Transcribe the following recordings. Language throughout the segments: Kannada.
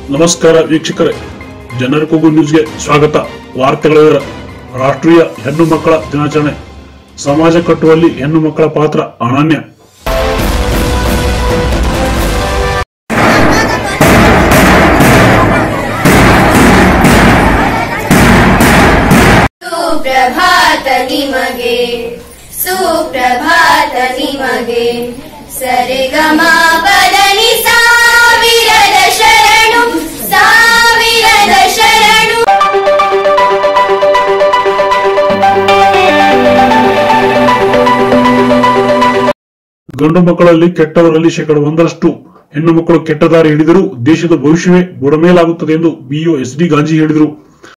ನಮಸ್ಕಾರ ವೀಕ್ಷಕರೇ ಜನರ ಕೂಗು ನ್ಯೂಸ್ಗೆ ಸ್ವಾಗತ ವಾರ್ತೆಗಳ ವಿವರ ರಾಷ್ಟ್ರೀಯ ಹೆಣ್ಣು ಮಕ್ಕಳ ದಿನಾಚರಣೆ ಸಮಾಜ ಕಟ್ಟುವಲ್ಲಿ ಹೆಣ್ಣು ಮಕ್ಕಳ ಪಾತ್ರ ಅನನ್ಯ ಸುಪ್ರಭಾತ ನಿಮಗೆ ಸುಪ್ರಭಾತ ನಿಮಗೆ ಸರಿಗಮ ಪದನಿ ಸಾವಿರದ ಶರಣು ಸಾವಿರದ ಶರಣು ಗಂಡು ಮಕ್ಕಳಲ್ಲಿ ಕೆಟ್ಟವರಲ್ಲಿ ಶೇಕಡ ಒಂದರಷ್ಟು ಹೆಣ್ಣು ಮಕ್ಕಳು ಕೆಟ್ಟ ದಾರಿ ಹಿಡಿದರೂ ದೇಶದ ಭವಿಷ್ಯವೇ ಬುಡಮೇಲಾಗುತ್ತದೆ ಎಂದು ಬಿಒ ಎಸ್ ಡಿ ಗಾಂಧಿ ಹೇಳಿದರು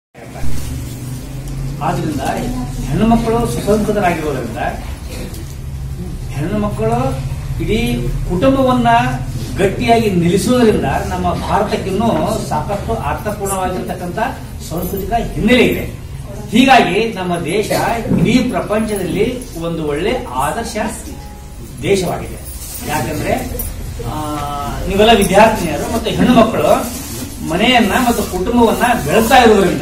ಆದ್ರಿಂದ ಹೆಣ್ಣು ಮಕ್ಕಳು ಸ್ವತಂತ್ರರಾಗಿರೋದ್ರಿಂದ ಹೆಣ್ಣು ಮಕ್ಕಳು ಇಡೀ ಕುಟುಂಬವನ್ನ ಗಟ್ಟಿಯಾಗಿ ನಿಲ್ಲಿಸುವುದರಿಂದ ನಮ್ಮ ಭಾರತಕ್ಕಿನ್ನೂ ಸಾಕಷ್ಟು ಅರ್ಥಪೂರ್ಣವಾಗಿರ್ತಕ್ಕಂಥ ಸಾಂಸ್ಕೃತಿಕ ಹಿನ್ನೆಲೆ ಇದೆ ಹೀಗಾಗಿ ನಮ್ಮ ದೇಶ ಇಡೀ ಪ್ರಪಂಚದಲ್ಲಿ ಒಂದು ಒಳ್ಳೆ ಆದರ್ಶ ದೇಶವಾಗಿದೆ ಯಾಕಂದ್ರೆ ಆ, ನೀವೆಲ್ಲ ವಿದ್ಯಾರ್ಥಿನಿಯರು ಮತ್ತು ಹೆಣ್ಣು ಮಕ್ಕಳು ಮನೆಯನ್ನ ಮತ್ತು ಕುಟುಂಬವನ್ನ ಬೆಳೆಸ್ತಾ ಇರುವುದರಿಂದ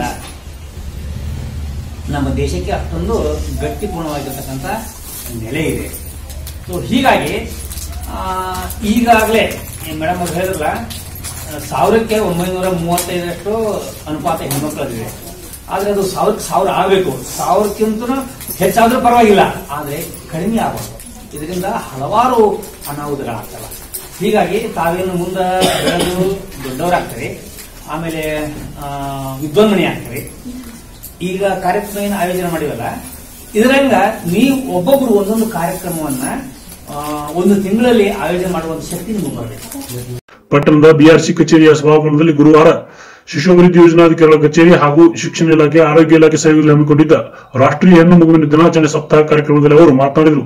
ನಮ್ಮ ದೇಶಕ್ಕೆ ಅಷ್ಟೊಂದು ಗಟ್ಟಿಪೂರ್ಣವಾಗಿರ್ತಕ್ಕಂಥ ನೆಲೆ ಇದೆ ಸೊ ಹೀಗಾಗಿ ಆ, ಈಗಾಗಲೇ ಮೇಡಮ್ ಅವ್ರು ಹೇಳಿದ್ರಲ್ಲ ಆ, ಸಾವಿರಕ್ಕೆ ಒಂಬೈನೂರ ಮೂವತ್ತೈದರಷ್ಟು ಅನುಪಾತ ಹೆಣ್ಮಕ್ಳದಿದೆ ಆದ್ರೆ ಅದು ಸಾವಿರಕ್ಕೆ ಸಾವಿರ ಆಗಬೇಕು ಸಾವಿರಕ್ಕಿಂತ ಹೆಚ್ಚಾದ್ರೂ ಪರವಾಗಿಲ್ಲ ಆದ್ರೆ ಕಡಿಮೆ ಆಗಬಾರ್ದು ಇದರಿಂದ ಹಲವಾರು ಅನಾಹುತಗಳಾಗ್ತವೆ ಹೀಗಾಗಿ ತಾವೇನು ಮುಂದೆ ಬೆಳೆದು ದೊಡ್ಡವರಾಗ್ತಾರೆ ಆಮೇಲೆ ಆ, ವಿದ್ವಾನ್ಮಣಿ ಆಗ್ತಾರೆ ಈಗ ಕಾರ್ಯಕ್ರಮ ಏನು ಆಯೋಜನೆ ಮಾಡಿವಲ್ಲ ಇದರಿಂದ ನೀವು ಒಬ್ಬೊಬ್ರು ಒಂದೊಂದು ಕಾರ್ಯಕ್ರಮವನ್ನ ಆ, ಒಂದು ತಿಂಗಳಲ್ಲಿ ಆಯೋಜನೆ ಮಾಡುವಂತ ಶಕ್ತಿ ನಿಮಗೆ ಬರಬೇಕು ಪಟ್ಟಣದ ಬಿಆರ್ಸಿ ಕಚೇರಿಯ ಸಭಾಭವನದಲ್ಲಿ ಗುರುವಾರ ಶಿಶು ಅಭಿವೃದ್ಧಿ ಯೋಜನಾಧಿಕಾರಿಗಳ ಕಚೇರಿ ಹಾಗೂ ಶಿಕ್ಷಣ ಇಲಾಖೆ ಆರೋಗ್ಯ ಇಲಾಖೆ ಸಹಯೋಗದಲ್ಲಿ ಹಮ್ಮಿಕೊಂಡಿದ್ದ ರಾಷ್ಟ್ರೀಯ ಹೆಣ್ಣು ಮಗುವಿನ ದಿನಾಚರಣೆ ಸಪ್ತಾಹ ಕಾರ್ಯಕ್ರಮದಲ್ಲಿ ಅವರು ಮಾತನಾಡಿದರು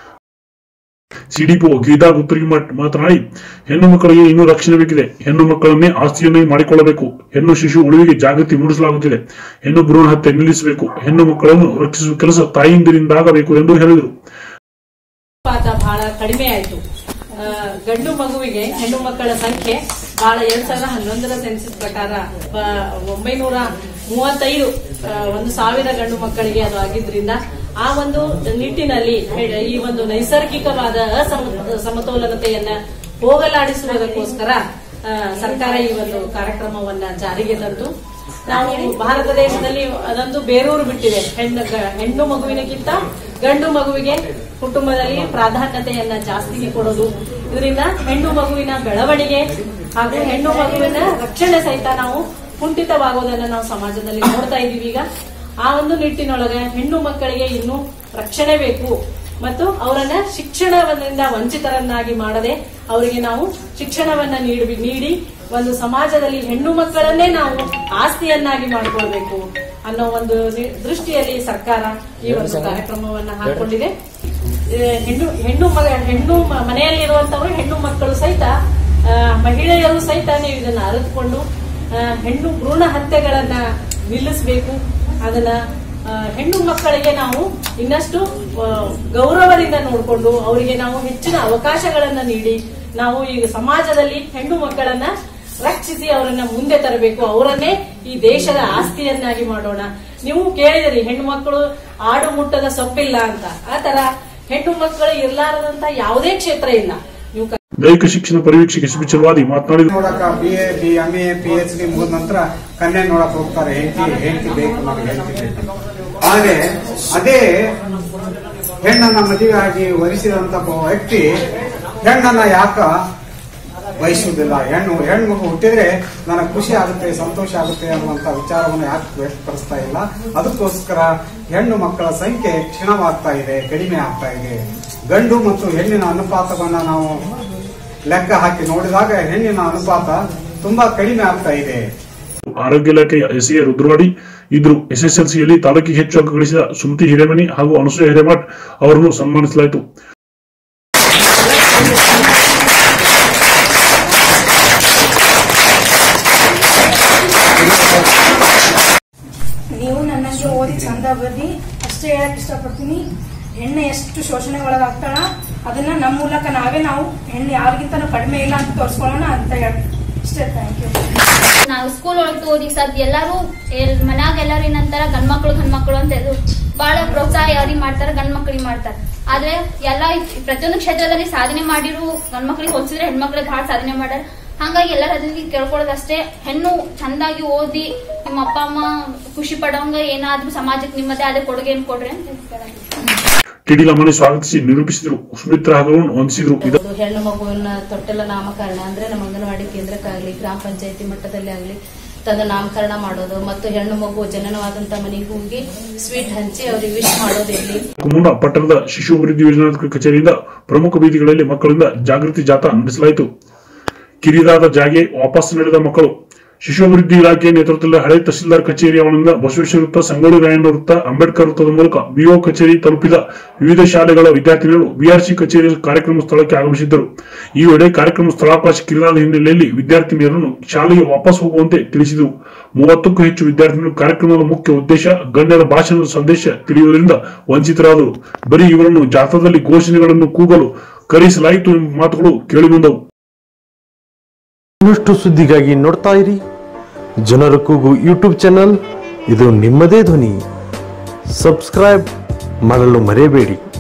ಸಿಡಿಪಿಒ ಗೀತಾ ಗುತ್ತರಿಮಠ್ ಮಾತನಾಡಿ ಹೆಣ್ಣು ಮಕ್ಕಳಿಗೆ ಇನ್ನೂ ರಕ್ಷಣೆ ಬೇಕಿದೆ ಹೆಣ್ಣು ಮಕ್ಕಳನ್ನೇ ಆಸ್ತಿಯನ್ನಾಗಿ ಮಾಡಿಕೊಳ್ಳಬೇಕು ಹೆಣ್ಣು ಶಿಶು ಉಳಿವಿಗೆ ಜಾಗೃತಿ ಮೂಡಿಸಲಾಗುತ್ತಿದೆ ಹೆಣ್ಣು ಭ್ರೂಣ ಹತ್ಯೆ ನಿಲ್ಲಿಸಬೇಕು ಹೆಣ್ಣು ಮಕ್ಕಳನ್ನು ರಕ್ಷಿಸುವ ಕೆಲಸ ತಾಯಿಯಿಂದರಿಂದಾಗಬೇಕು ಎಂದು ಹೇಳಿದರು ಪಾತ ಬಹಳ ಕಡಿಮೆ ಆಯ್ತು ಆ, ಗಂಡು ಮಗುವಿಗೆ ಹೆಣ್ಣು ಮಕ್ಕಳ ಸಂಖ್ಯೆ ಬಹಳ ಎರಡ್ ಸಾವಿರದ ಹನ್ನೊಂದರ ಸೆನ್ಸಸ್ ಪ್ರಕಾರ ಬ- ಒಂಬೈನೂರ ಮೂವತ್ತೈದು ಆ, ಒಂದು ಸಾವಿರ ಗಂಡು ಮಕ್ಕಳಿಗೆ ಅದು ಆಗಿದ್ರಿಂದ ಆ ಒಂದು ನಿಟ್ಟಿನಲ್ಲಿ ಹೆ- ಈ ಒಂದು ನೈಸರ್ಗಿಕವಾದ ಅಸಮ- ಸಮತೋಲನತೆಯನ್ನ ಹೋಗಲಾಡಿಸುವುದಕ್ಕೋಸ್ಕರ ಆ, ಸರ್ಕಾರ ಈ ಒಂದು ಕಾರ್ಯಕ್ರಮವನ್ನ ಜಾರಿಗೆ ತಂದು ನಾವು ಭಾರತ ದೇಶದಲ್ಲಿ ಅದೊಂದು ಬೇರೂರು ಬಿಟ್ಟಿದೆ ಹೆಣ್ಣು ಗ- ಹೆಣ್ಣು ಮಗುವಿನಕ್ಕಿಂತ ಗಂಡು ಮಗುವಿಗೆ ಕುಟುಂಬದಲ್ಲಿ ಪ್ರಾಧಾನ್ಯತೆಯನ್ನ ಜಾಸ್ತಿ ಕೊಡೋದು ಇದರಿಂದ ಹೆಣ್ಣು ಮಗುವಿನ ಬೆಳವಣಿಗೆ ಹಾಗೂ ಹೆಣ್ಣು ಮಗುವಿನ ರಕ್ಷಣೆ ಸಹಿತ ನಾವು ಕುಂಠಿತವಾಗೋದನ್ನ ನಾವು ಸಮಾಜದಲ್ಲಿ ನೋಡ್ತಾ ಇದೀವಿ ಈಗ ಆ ಒಂದು ನಿಟ್ಟಿನೊಳಗೆ ಹೆಣ್ಣು ಮಕ್ಕಳಿಗೆ ಇನ್ನೂ ರಕ್ಷಣೆ ಬೇಕು ಮತ್ತು ಅವರನ್ನ ಶಿಕ್ಷಣದಿಂದ ವಂಚಿತರನ್ನಾಗಿ ಮಾಡದೆ ಅವರಿಗೆ ನಾವು ಶಿಕ್ಷಣವನ್ನ ನೀಡಿ ನೀಡಿ ಒಂದು ಸಮಾಜದಲ್ಲಿ ಹೆಣ್ಣು ಮಕ್ಕಳನ್ನೇ ನಾವು ಆಸ್ತಿಯನ್ನಾಗಿ ಮಾಡಿಕೊಳ್ಬೇಕು ಅನ್ನೋ ಒಂದು ನಿ- ದೃಷ್ಟಿಯಲ್ಲಿ ಸರ್ಕಾರ ಈ ಒಂದು ಕಾರ್ಯಕ್ರಮವನ್ನ ಹಾಕೊಂಡಿದೆ ಏ, ಹೆಣ್ಣು ಹೆಣ್ಣು ಮಗ ಹೆಣ್ಣು ಮ- ಮನೆಯಲ್ಲಿರುವಂತವರು ಹೆಣ್ಣು ಮಕ್ಕಳು ಸಹಿತ ಆ, ಮಹಿಳೆಯರು ಸಹಿತ ನೀವು ಇದನ್ನ ಅರಿತುಕೊಂಡು ಆ, ಹೆಣ್ಣು ಭ್ರೂಣ ಹತ್ಯೆಗಳನ್ನ ನಿಲ್ಲಿಸಬೇಕು ಅದನ್ನ ಆ, ಹೆಣ್ಣು ಮಕ್ಕಳಿಗೆ ನಾವು ಇನ್ನಷ್ಟು ಆ, ಗೌರವದಿಂದ ನೋಡಿಕೊಂಡು ಅವರಿಗೆ ನಾವು ಹೆಚ್ಚಿನ ಅವಕಾಶಗಳನ್ನ ನೀಡಿ ನಾವು ಈಗ ಸಮಾಜದಲ್ಲಿ ಹೆಣ್ಣು ಮಕ್ಕಳನ್ನ ರಕ್ಷಿಸಿ ಅವರನ್ನ ಮುಂದೆ ತರಬೇಕು ಅವರನ್ನೇ ಈ ದೇಶದ ಆಸ್ತಿಯನ್ನಾಗಿ ಮಾಡೋಣ ನೀವು ಕೇಳಿದಿರಿ ಹೆಣ್ಣು ಮಕ್ಕಳು ಆಡು ಮುಟ್ಟದ ಸೊಪ್ಪಿಲ್ಲ ಅಂತ ಆ ತರ ಹೆಣ್ಣು ಮಕ್ಕಳು ಇರ್ಲಾರದಂತ ಯಾವುದೇ ಕ್ಷೇತ್ರ ಇಲ್ಲ ನೀವು ಕ- ದೈಹಿಕ ಶಿಕ್ಷಣ ಪರಿವೀಕ್ಷಕ ಎಸ್ ಬಿ ಚಲವಾದಿ ಮಾತನಾಡಿದರು ನೋಡಕ B A B M A P H D ಮುಗಿದ ನಂತರ ಕನ್ಯೆ ನೋಡಕ್ ಹೋಗ್ತಾರೆ ಹೆಂಡತಿ ಹೆಂಡತಿ ಬೇಕು ನಮಗೆ ಹೆಂಡತಿ ಬೇಕು ಆದ್ರೆ ಅದೇ ಹೆಣ್ಣನ್ನ ಮದುವೆ ಆಗಿ ವರಿಸಿದಂತ ಒಬ್ಬ ವ್ಯಕ್ತಿ ಹೆಣ್ಣನ್ನ ಯಾಕ ಬಯಸುವುದಿಲ್ಲ ಹೆಣ್ಣು ಹೆಣ್ಣು ಮಗು ಹುಟ್ಟಿದ್ರೆ ನನಗೆ ಖುಷಿ ಆಗುತ್ತೆ ಸಂತೋಷ ಆಗುತ್ತೆ ಅನ್ನುವಂತ ವಿಚಾರವನ್ನು ಯಾಕೆ ವ್ಯಕ್ತಪಡಿಸ್ತಾ ಇಲ್ಲ ಅದಕ್ಕೋಸ್ಕರ ಹೆಣ್ಣು ಮಕ್ಕಳ ಸಂಖ್ಯೆ ಕ್ಷೀಣವಾಗ್ತಾ ಇದೆ ಕಡಿಮೆ ಆಗ್ತಾ ಇದೆ ಗಂಡು ಮತ್ತು ಹೆಣ್ಣಿನ ಅನುಪಾತವನ್ನ ನಾವು ಲೆಕ್ಕ ಹಾಕಿ ನೋಡಿದಾಗ ಹೆಣ್ಣಿನ ಅನುಪಾತ ತುಂಬಾ ಕಡಿಮೆ ಆಗ್ತಾ ಇದೆ ಆರೋಗ್ಯ ಇಲಾಖೆಯ ಎಸ್ಎ ರುದ್ರವಾಡಿ ಇದ್ರು ಎಸ್ಎಸ್ಎಲ್ಸಿಯಲ್ಲಿ ತಾಲೂಕಿಗೆ ಹೆಚ್ಚು ಅಂಕ ಗಳಿಸಿದ ಸುಮತಿ ಹಿರೇಮನಿ ಹಾಗೂ ಅನಸೂಯ ಹಿರೇಮಠ್ ಅವರನ್ನು ಸನ್ಮಾನಿಸಲಾಯಿತು ನೀವು ನನ್ನಂಗೆ ಓದಿ ಚಂದ ಬನ್ನಿ ಅಷ್ಟೇ ಹೇಳಕ್ ಇಷ್ಟಪಡ್ತೀನಿ ಹೆಣ್ಣು ಎಷ್ಟು ಶೋಷಣೆ ಒಳಗಾಗ್ತಾಳ ಅದನ್ನ ನಮ್ಮ ಮೂಲಕ ನಾವೇ ನಾವು ಹೆಣ್ಣು ಯಾರಿಗಿಂತ ಕಡಿಮೆ ಇಲ್ಲ ಅಂತ ತೋರಿಸ್ಕೊಳ್ಳೋಣ ಅಂತ ಹೇಳಿ ಇಷ್ಟೇ ಥ್ಯಾಂಕ್ ಯು ನಾವು ಸ್ಕೂಲ್ ಒಳಗೆ ಓದಿ ಸದ್ ಎಲ್ಲಾರು ಎಲ್- ಮನ್ಯಾಗ ಎಲ್ಲಾರು ಏನಂತಾರ ಗಂಡ್ ಮಕ್ಳು ಗಂಡ್ ಮಕ್ಳು ಅಂತ ಇದು ಬಹಳ ಪ್ರೋತ್ಸಾಹ ಯಾರಿಗೆ ಮಾಡ್ತಾರ ಗಂಡ್ ಮಕ್ಳಿಗೆ ಮಾಡ್ತಾರ ಆದ್ರೆ ಎಲ್ಲಾ ಈ ಪ್ರತಿಯೊಂದು ಕ್ಷೇತ್ರದಲ್ಲಿ ಸಾಧನೆ ಮಾಡಿರು ಗಂಡ್ ಮಕ್ಳಿಗೆ ಹೋಲಿಸಿದ್ರೆ ಹೆಣ್ಮಕ್ಳಿಗೆ ಬಹಳ ಸಾಧನೆ ಮಾಡ್ಯಾರ ಹಂಗಾಗಿ ಎಲ್ಲರ ಅದರಲ್ಲಿ ಕೇಳ್ಕೊಳ್ಳೋದಷ್ಟೇ ಹೆಣ್ಣು ಚಂದಾಗಿ ಓದಿ ನಿಮ್ಮ ಅಪ್ಪ ಅಮ್ಮ ಖುಷಿ ಪಡೋಂಗ ಏನಾದ್ರೂ ಸಮಾಜಕ್ಕೆ ನಿಮ್ಮದೇ ಆದ ಕೊಡುಗೆ ಏನ್ ಕೊಡ್ರಿ ಅಂತ ಕೇಳಕ್ಕೆ ಟಿಡಿ ಲಮ್ಮನೆ ಸ್ವಾಗತಿಸಿ ನಿರೂಪಿಸಿದರು ಸುಮಿತ್ರಾ ಹಗರನ್ ವಂದಿಸಿದರು ಇದ ಅದು ಹೆಣ್ಣು ಮಗುವಿನ ತೊಟ್ಟಲ ನಾಮಕರಣ ಅಂದ್ರೆ ನಮ್ಮ ಅಂಗನವಾಡಿ ಕೇಂದ್ರಕ್ಕಾಗ್ಲಿ ಗ್ರಾಮ ಪಂಚಾಯತಿ ಮಟ್ಟದಲ್ಲಿ ಆಗ್ಲಿ ತದ ನಾಮಕರಣ ಮಾಡೋದು ಮತ್ತು ಹೆಣ್ಣು ಮಗು ಜನನವಾದಂತ ಮನೆಗೆ ಹೋಗಿ ಸ್ವೀಟ್ ಹಂಚಿ ಅವ್ರಿಗೆ ವಿಶ್ ಮಾಡೋದಿರ್ಲಿ ಕುಮುಂಡ ಪಟ್ಟಣದ ಶಿಶು ಅಭಿವೃದ್ಧಿ ಯೋಜನಾ ಕಚೇರಿಯಿಂದ ಪ್ರಮುಖ ಬೀದಿಗಳಲ್ಲಿ ಮಕ್ಕಳಿಂದ ಜಾಗೃತಿ ಜಾಥಾ ನಡೆಸಲಾಯಿತು ಕಿರಿದಾದ ಜಾಗೆ ವಾಪಸ್ ನಡೆದ ಮಕ್ಕಳು ಶಿಶು ಅಭಿವೃದ್ಧಿ ಇಲಾಖೆ ನೇತೃತ್ವದಲ್ಲಿ ಹಳೆ ತಹಸೀಲ್ದಾರ್ ಕಚೇರಿ ಆವರಣದಿಂದ ಬಸವೇಶ್ವರ ವೃತ್ತ ಸಂಗೊಳ್ಳಿ ರಾಯಣ್ಣ ವೃತ್ತ ಅಂಬೇಡ್ಕರ್ ವೃತ್ತದ ಮೂಲಕ ಬಿಒ ಕಚೇರಿ ತಲುಪಿದ ವಿವಿಧ ಶಾಲೆಗಳ ವಿದ್ಯಾರ್ಥಿನಿಗಳು ಬಿಆರ್ಸಿ ಕಚೇರಿ ಕಾರ್ಯಕ್ರಮ ಸ್ಥಳಕ್ಕೆ ಆಗಮಿಸಿದ್ದರು ಈ ವೇಳೆ ಕಾರ್ಯಕ್ರಮ ಸ್ಥಳಾವಕಾಶ ಕಿರಿದಾದ ಹಿನ್ನೆಲೆಯಲ್ಲಿ ವಿದ್ಯಾರ್ಥಿನಿಯರನ್ನು ಶಾಲೆಗೆ ವಾಪಸ್ ಹೋಗುವಂತೆ ತಿಳಿಸಿದರು ಮೂವತ್ತಕ್ಕೂ ಹೆಚ್ಚು ವಿದ್ಯಾರ್ಥಿಗಳು ಕಾರ್ಯಕ್ರಮದ ಮುಖ್ಯ ಉದ್ದೇಶ ಗಣ್ಯರ ಭಾಷಣದ ಸಂದೇಶ ತಿಳಿಯುವುದರಿಂದ ವಂಚಿತರಾದರು ಬರೀ ಇವರನ್ನು ಜಾಥಾದಲ್ಲಿ ಘೋಷಣೆಗಳನ್ನು ಕೂಗಲು ಕರೆಸಲಾಯಿತು ಎಂಬ ಮಾತುಗಳು ಕೇಳಿಬಂದವು ಇನ್ನಷ್ಟು ಸುದ್ದಿಗಾಗಿ ನೋಡ್ತಾ ಇರಿ ಜನರ ಕೂಗು ಯೂಟ್ಯೂಬ್ ಚಾನಲ್ ಇದು ನಿಮ್ಮದೇ ಧ್ವನಿ ಸಬ್ಸ್ಕ್ರೈಬ್ ಮಾಡಲು ಮರೆಯಬೇಡಿ